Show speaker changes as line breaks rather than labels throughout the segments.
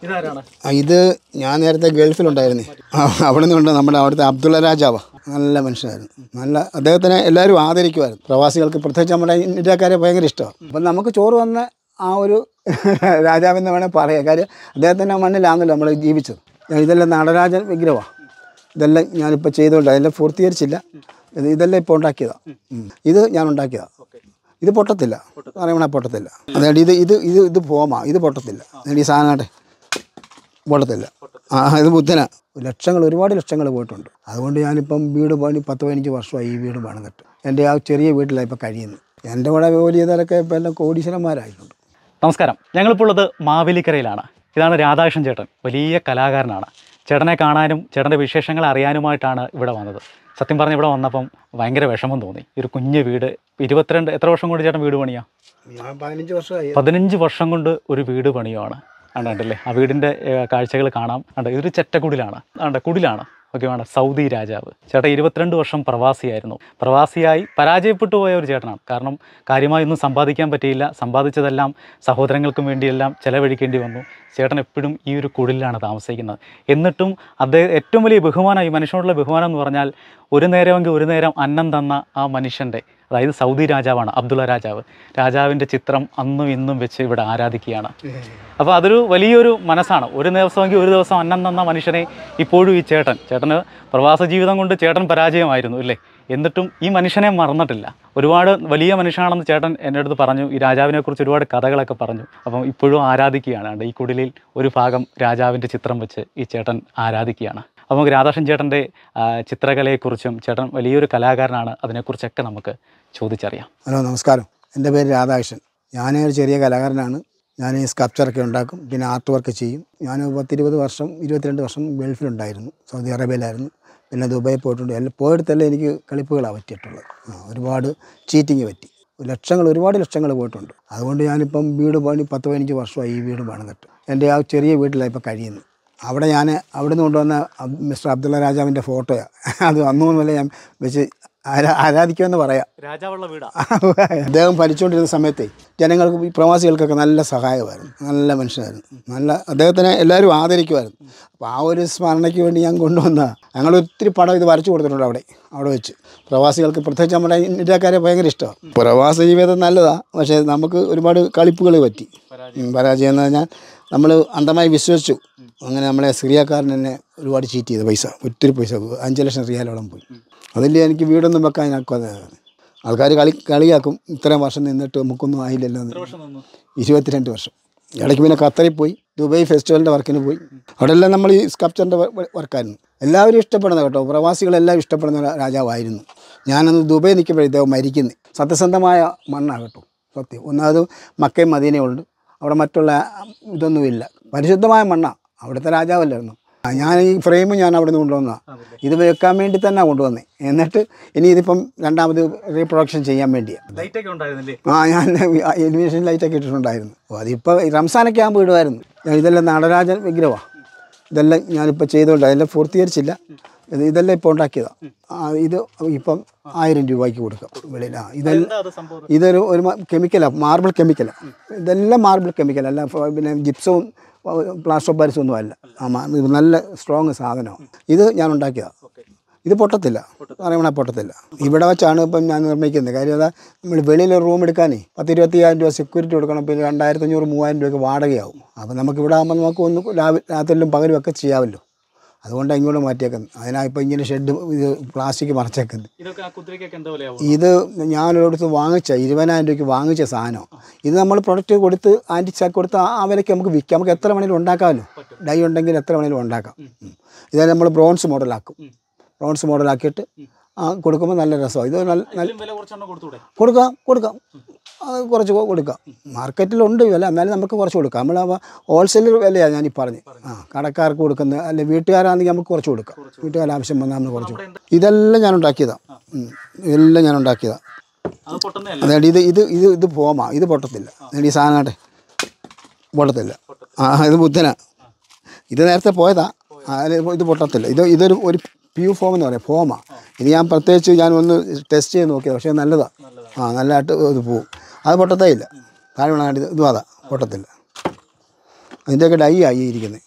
ഇതാരാണ്
ആ, ഇത് ഞാൻ നേരത്തെ ഗൾഫിലുണ്ടായിരുന്നു അവിടെ നിന്നുണ്ട് നമ്മുടെ അവിടുത്തെ അബ്ദുള്ള രാജാവ് നല്ല മനുഷ്യനായിരുന്നു നല്ല അദ്ദേഹത്തിനെ എല്ലാവരും ആദരിക്കുമായിരുന്നു പ്രവാസികൾക്ക് പ്രത്യേകിച്ച് നമ്മുടെ ഇന്ത്യക്കാരെ ഭയങ്കര ഇഷ്ടമാണ് അപ്പം നമുക്ക് ചോറ് വന്ന ആ ഒരു രാജാവെന്ന് വേണേൽ പറയാം കാര്യം അദ്ദേഹത്തിൻ്റെ മണ്ണിലാണല്ലോ നമ്മൾ ജീവിച്ചത് ഇതെല്ലാം നടരാജൻ വിഗ്രഹമാണ് ഇതെല്ലാം ഞാനിപ്പോൾ ചെയ്തുകൊണ്ട് അതെല്ലാം പൂർത്തീകരിച്ചില്ല ഇത് ഇതെല്ലാം ഇപ്പോൾ ഉണ്ടാക്കിയതാണ് ഉം. ഇത് ഞാൻ ഉണ്ടാക്കിയതാണ് ഇത് പൊട്ടത്തില്ല പറയുമ്പോൾ പൊട്ടത്തില്ല അതുകൊണ്ട് ഇത് ഇത് ഇത് ഇത് പോമാ ഇത് പൊട്ടത്തില്ല അതുകൊണ്ട് ഈ സാധനം പൊട്ടത്തില്ല ആ ഇത് ബുദ്ധന ലക്ഷങ്ങൾ ഒരുപാട് ലക്ഷങ്ങൾ പോയിട്ടുണ്ട് അതുകൊണ്ട് ഞാനിപ്പം വീട് പണി പത്ത് പതിനഞ്ച് വർഷമായി ഈ വീട് പണിതിട്ട് എൻ്റെ ആ ചെറിയ വീട്ടിലാണ് ഇപ്പോൾ കഴിയുന്നത് എൻ്റെ കൂടെ ജോലി ചെയ്തവരൊക്കെ ഇപ്പോൾ എല്ലാം കോടീശ്വരന്മാരായിട്ടുണ്ട്
നമസ്കാരം ഞങ്ങളിപ്പോൾ ഉള്ളത് മാവേലിക്കരയിലാണ് ഇതാണ് രാധാകൃഷ്ണൻ ചേട്ടൻ വലിയ കലാകാരനാണ് ചേട്ടനെ കാണാനും ചേട്ടൻ്റെ വിശേഷങ്ങൾ അറിയാനുമായിട്ടാണ് ഇവിടെ വന്നത് സത്യം പറഞ്ഞ് ഇവിടെ വന്നപ്പം ഭയങ്കര വിഷമം തോന്നി ഈ ഒരു കുഞ്ഞ് വീട് ഇരുപത്തിരണ്ട് എത്ര വർഷം കൊണ്ട് ചേട്ടൻ വീട് പണിയാ
ഞാൻ പതിനഞ്ച് വർഷമായി
പതിനഞ്ച് വർഷം കൊണ്ട് ഒരു വീട് പണിയുമാണ് കണ്ടല്ലേ ആ വീടിൻ്റെ കാഴ്ചകൾ കാണാം കണ്ട ഇതൊരു ചെറ്റക്കുടിലാണ് കണ്ട കുടിലാണ് ഓക്കെ വേണ്ട സൗദി രാജാവ് ചേട്ടൻ ഇരുപത്തിരണ്ട് വർഷം പ്രവാസിയായിരുന്നു പ്രവാസിയായി പരാജയപ്പെട്ടു പോയ ഒരു ചേട്ടനാണ് കാരണം കാര്യമായി ഒന്നും സമ്പാദിക്കാൻ പറ്റിയില്ല സമ്പാദിച്ചതെല്ലാം സഹോദരങ്ങൾക്കും വേണ്ടിയെല്ലാം ചെലവഴിക്കേണ്ടി വന്നു ചേട്ടൻ എപ്പോഴും ഈ ഒരു കുടിലാണ് താമസിക്കുന്നത് എന്നിട്ടും അദ്ദേഹം ഏറ്റവും വലിയ ബഹുമാനം ഈ മനുഷ്യനോടുള്ള ബഹുമാനം എന്ന് പറഞ്ഞാൽ ഒരു നേരമെങ്കിൽ ഒരു നേരം അന്നം തന്ന ആ മനുഷ്യൻ്റെ അതായത് സൗദി രാജാവാണ് അബ്ദുള്ള രാജാവ് രാജാവിൻ്റെ ചിത്രം അന്നും ഇന്നും വെച്ച് ഇവിടെ ആരാധിക്കുകയാണ് അപ്പോൾ അതൊരു വലിയൊരു മനസ്സാണ് ഒരു ദിവസമെങ്കിൽ ഒരു ദിവസം അന്നം തന്ന മനുഷ്യനെ ഇപ്പോഴും ഈ ചേട്ടൻ ചേട്ടന് പ്രവാസ ജീവിതം കൊണ്ട് ചേട്ടൻ പരാജയമായിരുന്നു ഇല്ലേ എന്നിട്ടും ഈ മനുഷ്യനെ മറന്നിട്ടില്ല ഒരുപാട് വലിയ മനുഷ്യനാണെന്ന് ചേട്ടൻ എൻ്റെ അടുത്ത് പറഞ്ഞു ഈ രാജാവിനെക്കുറിച്ച് ഒരുപാട് കഥകളൊക്കെ പറഞ്ഞു അപ്പം ഇപ്പോഴും ആരാധിക്കുകയാണ് കണ്ടോ ഈ കുടിലിൽ ഒരു ഭാഗം രാജാവിൻ്റെ ചിത്രം വെച്ച് ഈ ചേട്ടൻ ആരാധിക്കുകയാണ് അപ്പോൾ നമുക്ക് രാധാകൃഷ്ണൻ ചേട്ടൻ്റെ ആ, ചിത്രകലയെക്കുറിച്ചും ചേട്ടൻ വലിയൊരു കലാകാരനാണ് അതിനെക്കുറിച്ചൊക്കെ നമുക്ക് ചോദിച്ചറിയാം
ഹലോ നമസ്കാരം എൻ്റെ പേര് രാധാകൃഷ്ണൻ ഞാൻ ഒരു ചെറിയ കലാകാരനാണ് ഞാൻ ഈ സ്കൾപ്ചറൊക്കെ ഉണ്ടാക്കും പിന്നെ ആർട്ട് വർക്ക് ചെയ്യും ഞാൻ പത്തിരുപത് വർഷം ഇരുപത്തിരണ്ട് വർഷം ഗൾഫിലുണ്ടായിരുന്നു സൗദി അറേബ്യയിലായിരുന്നു പിന്നെ ദുബായി പോയിട്ടുണ്ട് എല്ലാം പോയിടത്തെല്ലാം എനിക്ക് കളിപ്പുകളാണ് പറ്റിയിട്ടുള്ളത് ആ, ഒരുപാട് ചീറ്റിങ് പറ്റി ലക്ഷങ്ങൾ ഒരുപാട് ലക്ഷങ്ങൾ പോയിട്ടുണ്ട് അതുകൊണ്ട് ഞാനിപ്പം വീട് പണി പത്ത് പതിനഞ്ച് വർഷമായി ഈ വീട് പണിതിട്ട് എൻ്റെ ആ ചെറിയ വീട്ടിലാണ് ഇപ്പോൾ കഴിയുന്നത് അവിടെ ഞാൻ അവിടെ നിന്ന് കൊണ്ടുവന്ന അബ് മിസ്റ്റർ അബ്ദുള്ള രാജാവിൻ്റെ ഫോട്ടോയാണ് അത് അന്നു മുതലേ ഞാൻ വെച്ച് ആരാ ആരാധിക്കുമെന്ന് പറയാം
രാജാവുള്ള വീടാ
അദ്ദേഹം ഭരിച്ചുകൊണ്ടിരുന്ന സമയത്തെ ജനങ്ങൾക്ക് ഈ പ്രവാസികൾക്കൊക്കെ നല്ല സഹായമായിരുന്നു നല്ല മനുഷ്യനായിരുന്നു നല്ല അദ്ദേഹത്തിനെ എല്ലാവരും ആദരിക്കുമായിരുന്നു അപ്പോൾ ആ ഒരു സ്മരണയ്ക്ക് വേണ്ടി ഞാൻ കൊണ്ടുവന്ന ഞങ്ങൾ ഒത്തിരി പടം ഇത് വരച്ചു കൊടുത്തിട്ടുണ്ട് അവിടെ അവിടെ വെച്ച് പ്രവാസികൾക്ക് പ്രത്യേകിച്ച് നമ്മുടെ ഇന്ത്യക്കാരെ ഭയങ്കര ഇഷ്ടമാണ് പ്രവാസ ജീവിതം നല്ലതാണ് പക്ഷേ നമുക്ക് ഒരുപാട് കളിപ്പുകൾ പറ്റി ഉം, പരാജയം എന്ന് പറഞ്ഞാൽ നമ്മൾ അന്ധമായി വിശ്വസിച്ചു അങ്ങനെ നമ്മളെ സിറിയക്കാരൻ തന്നെ ഒരുപാട് ചീറ്റ് ചെയ്തു പൈസ ഒത്തിരി പൈസ അഞ്ച് ലക്ഷം റിയാലോളം പോയി അതിൽ എനിക്ക് വീടൊന്നും വെക്കാൻ ഞങ്ങൾക്ക് ആൾക്കാർ കളി കളിയാക്കും ഇത്രയും വർഷം നിന്നിട്ട് നമുക്കൊന്നും ആയില്ലല്ലോ എന്ന് ഇരുപത്തിരണ്ട് വർഷം ഇടയ്ക്ക് പിന്നെ ഖത്തറിൽ പോയി ദുബായ് ഫെസ്റ്റിവലിൻ്റെ വർക്കിന് പോയി അവിടെ എല്ലാം നമ്മൾ ഈ സ്കൾപ്ചറിൻ്റെ വർക്കായിരുന്നു എല്ലാവരും ഇഷ്ടപ്പെടുന്ന കേട്ടോ പ്രവാസികളെല്ലാം ഇഷ്ടപ്പെടുന്ന ഒരു രാജാവായിരുന്നു ഞാനന്ന് ദുബായ് നിൽക്കുമ്പോൾ ഇദ്ദേഹം മരിക്കുന്നത് സത്യസന്ധമായ മണ്ണാണ് കേട്ടോ സത്യം ഒന്നാമത് മക്കയും മദീനയുണ്ട് അവിടെ മറ്റുള്ള ഇതൊന്നുമില്ല പരിശുദ്ധമായ മണ്ണാണ് അവിടുത്തെ രാജാവല്ലായിരുന്നു ആ, ഞാൻ ഈ ഫ്രെയിം ഞാൻ അവിടെ നിന്ന് കൊണ്ടുവന്നതാണ് ഇത് വെക്കാൻ വേണ്ടി തന്നെ കൊണ്ടുവന്നേ എന്നിട്ട് ഇനി ഇതിപ്പം രണ്ടാമത് റീപ്രൊഡക്ഷൻ ചെയ്യാൻ വേണ്ടിയാണ്
ലൈറ്റൊക്കെ ഉണ്ടായിരുന്നില്ലേ
ആ ഞാൻ എലിമിനേഷൻ ലൈറ്റൊക്കെ ഇട്ടിട്ടുണ്ടായിരുന്നു അപ്പോൾ അതിപ്പോൾ റംസാനൊക്കെ ആകുമ്പോൾ ഇടുമായിരുന്നു ഞാൻ ഇതെല്ലാം നടരാജൻ വിഗ്രഹമാണ് ഇതെല്ലാം ഞാനിപ്പോൾ ചെയ്തുകൊണ്ട് അതെല്ലാം പൂർത്തീകരിച്ചില്ല ഇത് ഇതെല്ലാം ഇപ്പോൾ ഉണ്ടാക്കിയതാണ് ആ, ഇത് ഇപ്പം ആയിരം രൂപയ്ക്ക് കൊടുക്കാം വെളിയിൽ ആ ഇതെല്ലാം
എന്താ അത് സംഭവം
ഇതൊരു ഒരു കെമിക്കലാണ് മാർബിൾ കെമിക്കലാണ് ഇതെല്ലാം മാർബിൾ കെമിക്കൽ അല്ല ഫ- പിന്നെ ജിപ്സവും പ്ലാസ്റ്റർ ഓഫ് പാരിസും ഒന്നും അല്ല ആ മാ- ഇത് നല്ല സ്ട്രോങ് സാധനമാണ് ഇത് ഞാൻ ഉണ്ടാക്കിയതാണ് ഇത് പൊട്ടത്തില്ല പറയുമ്പോൾ പൊട്ടത്തില്ല ഇവിടെ വെച്ചാണ് ഇപ്പം ഞാൻ നിർമ്മിക്കുന്നത് കാര്യം അതാ നമ്മൾ വെളിയിൽ റൂം എടുക്കാനേ പത്ത് ഇരുപത്തിയായിരം രൂപ സെക്യൂരിറ്റി കൊടുക്കണം പിന്നെ രണ്ടായിരത്തി അഞ്ഞൂറ് മൂവായിരം രൂപയ്ക്ക് വാടകയാവും അപ്പം നമുക്ക് ഇവിടെ ആകുമ്പോൾ നമുക്ക് ഒന്ന് രാവിലെ രാത്രിയിലും പകലും ഒക്കെ ചെയ്യാമല്ലോ അതുകൊണ്ടാണ് ഇങ്ങോട്ട് മാറ്റിയേക്കുന്നത് അതിനാ ഇപ്പം ഇങ്ങനെ ഷെഡ് ഇത് പ്ലാസ്റ്റിക് മറച്ചേക്കുന്നത്
ഇതൊക്കെ ആ കുതിരയ്ക്കൊക്കെ എന്താ വിലയാവും
ഇത് ഞാനൊരിടത്ത് വാങ്ങിച്ച ഇരുപതിനായിരം രൂപയ്ക്ക് വാങ്ങിച്ച സാധനം ഇത് നമ്മൾ പ്രൊഡക്റ്റ് കൊടുത്ത് ആൻറ്റി ചാക്ക് കൊടുത്ത് ആ ആ വിലയ്ക്ക് നമുക്ക് വിൽക്കാം നമുക്ക് എത്ര വേണേലും ഉണ്ടാക്കാമല്ലോ ഡൈ ഉണ്ടെങ്കിൽ എത്ര വേണേലും ഉണ്ടാക്കാം ഉം. ഇത് നമ്മൾ ബ്രോൺസ് മോഡലാക്കും ബ്രോൺസ് മോഡലാക്കിയിട്ട് ആ കൊടുക്കുമ്പോൾ നല്ല രസമാണ് ഇത് നല്ല നല്ല
വില കുറച്ചെണ്ണം കൊടുത്തൂടെ
കൊടുക്കാം കൊടുക്കാം അത് കുറച്ച് കൊ- കൊടുക്കാം മാർക്കറ്റിലുണ്ട് വില എന്നാലും നമുക്ക് കുറച്ച് കൊടുക്കാം നമ്മൾ ഹോൾസെയിൽ വിലയാണ് ഞാൻ ഈ പറഞ്ഞത് ആ കടക്കാർക്ക് കൊടുക്കുന്ന അല്ലെ വീട്ടുകാരാണെങ്കിൽ നമുക്ക് കുറച്ച് കൊടുക്കാം വീട്ടുകാർ ആവശ്യം വന്നാൽ നമ്മൾ കുറച്ച് കൊടുക്കാം ഇതെല്ലാം ഞാൻ ഉണ്ടാക്കിയതാണ് ഉം. ഇതെല്ലാം ഞാൻ ഉണ്ടാക്കിയതാണ്
അത് പൊട്ടുന്നതല്ല
അതായത് ഇത് ഇത് ഇത് ഇത് പോമാ ഇത് പൊട്ടത്തില്ല എന്നിട്ട് ഈ സാധനം പൊട്ടത്തില്ല ആ ഇത് ബുദ്ധന ഇത് നേരത്തെ പോയതാ ആ, ഇത് ഇത് പൊട്ടത്തില്ല ഇത് ഇതൊരു ഒരു പ്യൂ ഫോം എന്ന് പറയാം ഫോമാ ഇത് ഞാൻ പ്രത്യേകിച്ച് ഞാൻ ഒന്ന് ടെസ്റ്റ് ചെയ്ത് നോക്കിയത് പക്ഷേ നല്ലതാണ് ആ നല്ലതായിട്ട് ഇത് പോവും അത് പൊട്ടത്തേ ഇല്ല താഴെ വേണം ഇത് ഇതും അതാ പൊട്ടത്തില്ല അതിൻ്റെയൊക്കെ ഡൈ ആയി ഇരിക്കുന്നത്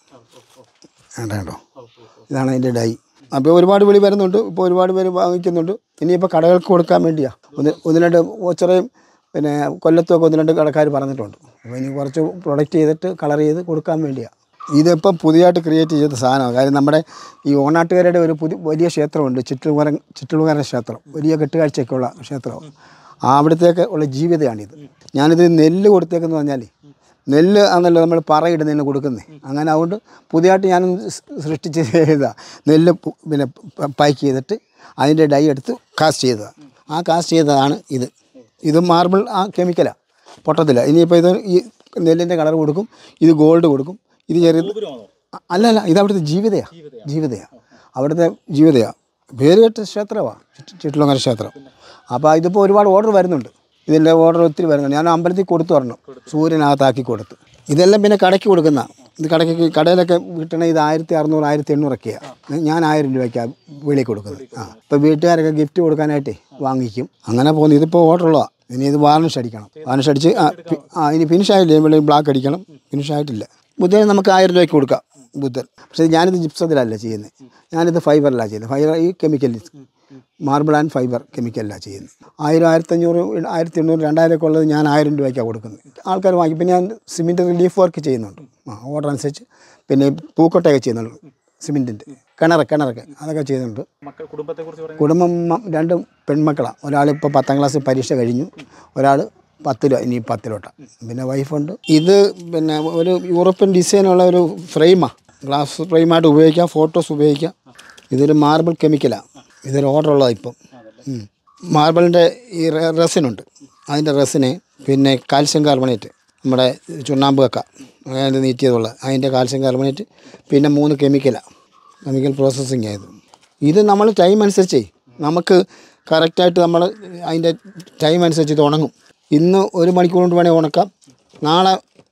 വേണ്ട കേട്ടോ ഇതാണ് അതിൻ്റെ ഡൈ അപ്പോൾ ഒരുപാട് വിളി വരുന്നുണ്ട് ഇപ്പോൾ ഒരുപാട് പേര് വാങ്ങിക്കുന്നുണ്ട് ഇനിയിപ്പോൾ കടകൾക്ക് കൊടുക്കാൻ വേണ്ടിയാണ് ഒന്ന് ഒന്ന് രണ്ട് ഓച്ചറയും പിന്നെ കൊല്ലത്തുമൊക്കെ ഒന്ന് രണ്ട് കടക്കാർ പറഞ്ഞിട്ടുണ്ട് അപ്പോൾ ഇനി കുറച്ച് പ്രൊഡക്റ്റ് ചെയ്തിട്ട് കളർ ചെയ്ത് കൊടുക്കാൻ വേണ്ടിയാണ് ഇതിപ്പം പുതിയതായിട്ട് ക്രിയേറ്റ് ചെയ്ത സാധനമാണ് കാര്യം നമ്മുടെ ഈ ഓണാട്ടുകാരുടെ ഒരു പുതിയ വലിയ ക്ഷേത്രമുണ്ട് ചിറ്റുകുമരൻ ചിറ്റുകുമരൻ ക്ഷേത്രം വലിയ കെട്ടുകാഴ്ചയൊക്കെയുള്ള ക്ഷേത്രമാണ് ആ അവിടത്തേക്ക് ഉള്ള ജീവിതമാണിത് ഞാനിത് നെല്ല് കൊടുത്തേക്കെന്ന് പറഞ്ഞാൽ നെല്ല് ആണല്ലോ നമ്മൾ പറയിടുന്നതിന് കൊടുക്കുന്നത് അങ്ങനെ അതുകൊണ്ട് പുതിയതായിട്ട് ഞാൻ സൃഷ്ടിച്ച് ചെയ്തതാണ് നെല്ല് പു- പിന്നെ പ- പാക്ക് ചെയ്തിട്ട് അതിൻ്റെ ഡൈ എടുത്ത് കാസ്റ്റ് ചെയ്തതാണ് ആ കാസ്റ്റ് ചെയ്തതാണ് ഇത് ഇത് മാർബിൾ ആ കെമിക്കലാണ് പൊട്ടത്തില്ല ഇനിയിപ്പോൾ ഇത് ഈ നെല്ലിൻ്റെ കളർ കൊടുക്കും ഇത് ഗോൾഡ് കൊടുക്കും ഇത് ചെറിയ അല്ല അല്ല ഇത് അവിടുത്തെ ജീവിതയാണ് ജീവിതയാണ് അവിടുത്തെ ജീവിതയാണ് പേര് കേട്ട ക്ഷേത്രമാണ് ചിട്ടിലങ്ങര ക്ഷേത്രം അപ്പോൾ ഇതിപ്പോൾ ഒരുപാട് ഓർഡർ വരുന്നുണ്ട് ഇതിൻ്റെ ഓർഡർ ഒത്തിരി വരുന്നുണ്ട് ഞാൻ അമ്പലത്തിൽ കൊടുത്തു പറഞ്ഞു സൂര്യനകത്താക്കി കൊടുത്തു ഇതെല്ലാം പിന്നെ കടയ്ക്ക് കൊടുക്കുന്ന ഇത് കടയ്ക്ക് കടയിലൊക്കെ കിട്ടണ ഇത് ആയിരത്തി അറുന്നൂറ് ആയിരത്തി എണ്ണൂറൊക്കെയാണ് ഞാൻ ആയിരം രൂപയ്ക്കാണ് വെളിയിൽ കൊടുക്കുന്നത് ആ ഇപ്പോൾ വീട്ടുകാരൊക്കെ ഗിഫ്റ്റ് കൊടുക്കാനായിട്ടേ വാങ്ങിക്കും അങ്ങനെ പോകുന്നു ഇതിപ്പോൾ ഓർഡറുള്ളതാണ് ഇനി ഇത് വാർണിഷ് അടിക്കണം വാർണിഷ് അടിച്ച് ആ പി- ആ ഇനി ഫിനിഷ് ആയില്ലേ വെളി ബ്ലാക്ക് അടിക്കണം ഫിനിഷ് ആയിട്ടില്ല ബുദ്ധന് നമുക്ക് ആയിരം രൂപയ്ക്ക് കൊടുക്കാം ബുദ്ധൻ പക്ഷേ ഞാനിത് ജിപ്സത്തിലല്ല ചെയ്യുന്നത് ഞാനിത് ഫൈബറിലാണ് ചെയ്യുന്നത് ഫൈബർ ഈ കെമിക്കൽ മാർബിൾ ആൻഡ് ഫൈബർ കെമിക്കലാണ് ചെയ്യുന്നത് ആയിരം ആയിരത്തഞ്ഞൂറ് ആയിരത്തി എണ്ണൂറ് രണ്ടായിരം ഒക്കെ ഉള്ളത് ഞാൻ ആയിരം രൂപയ്ക്കാണ് കൊടുക്കുന്നത് ആൾക്കാർ വാങ്ങി പിന്നെ ഞാൻ സിമെൻറ്റ് റിലീഫ് വർക്ക് ചെയ്യുന്നുണ്ട് ആ ഓർഡർ അനുസരിച്ച് പിന്നെ പൂക്കോട്ടയൊക്കെ ചെയ്യുന്നുണ്ട് സിമെൻറ്റിൻ്റെ കിണർ കിണറൊക്കെ അതൊക്കെ ചെയ്യുന്നുണ്ട്
മക്കൾ കുടുംബത്തെക്കുറിച്ച് പറയുന്നത്
കുടുംബം മ- രണ്ട് പെൺമക്കളാണ് ഒരാളിപ്പോൾ പത്താം ക്ലാസ് പരീക്ഷ കഴിഞ്ഞു ഒരാൾ പത്തിലോ ഇനി പത്തിലോട്ടാണ് പിന്നെ വൈഫുണ്ട് ഇത് പിന്നെ ഒരു യൂറോപ്യൻ ഡിസൈനുള്ള ഒരു ഫ്രെയിമാണ് ഗ്ലാസ് ഫ്രെയിമായിട്ട് ഉപയോഗിക്കാം ഫോട്ടോസ് ഉപയോഗിക്കാം ഇതൊരു മാർബിൾ കെമിക്കലാണ് ഇതൊരു ഓർഡർ ഉള്ളതാണ് ഇപ്പം ഉം. മാർബിളിൻ്റെ ഈ റെ- റെസിനുണ്ട് അതിൻ്റെ റെസിന് പിന്നെ കാൽസ്യം കാർബണേറ്റ് നമ്മുടെ ചുണ്ണാമ്പ് കക്ക അതിൻ്റെ നീറ്റിയതുള്ള അതിൻ്റെ കാൽസ്യം കാർബണേറ്റ് പിന്നെ മൂന്ന് കെമിക്കലാണ് കെമിക്കൽ പ്രോസസ്സിങ് ആയത് ഇത് നമ്മൾ ടൈം അനുസരിച്ചേ നമുക്ക് കറക്റ്റായിട്ട് നമ്മൾ അതിൻ്റെ ടൈം അനുസരിച്ച് ഇത് ഉണങ്ങും ഇന്ന് ഒരു മണിക്കൂർ കൊണ്ട് വേണേൽ ഉണക്കാം നാളെ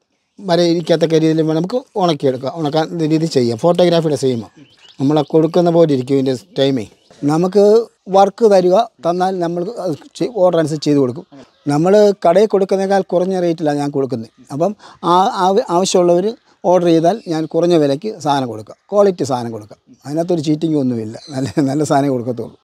വരെ ഇരിക്കാത്തക്ക രീതിയിൽ വേണം നമുക്ക് ഉണക്കിയെടുക്കാം ഉണക്കാൻ രീതി ചെയ്യാം ഫോട്ടോഗ്രാഫിയുടെ സെയിമാണ് നമ്മൾ കൊടുക്കുന്ന പോലെ ഇരിക്കും ഇതിൻ്റെ ടൈമേ നമുക്ക് വർക്ക് തരിക തന്നാൽ നമ്മൾ ഓർഡർ അനുസരിച്ച് ചെയ്ത് കൊടുക്കും നമ്മൾ കടയിൽ കൊടുക്കുന്നതിനേക്കാൾ കുറഞ്ഞ റേറ്റിലാണ് ഞാൻ കൊടുക്കുന്നത് അപ്പം ആ ആവ- ആവശ്യമുള്ളവർ ഓർഡർ ചെയ്താൽ ഞാൻ കുറഞ്ഞ വിലയ്ക്ക് സാധനം കൊടുക്കാം ക്വാളിറ്റി സാധനം കൊടുക്കാം അതിനകത്തൊരു ചീറ്റിംഗ് ഒന്നുമില്ല നല്ല നല്ല സാധനം കൊടുക്കത്തുള്ളൂ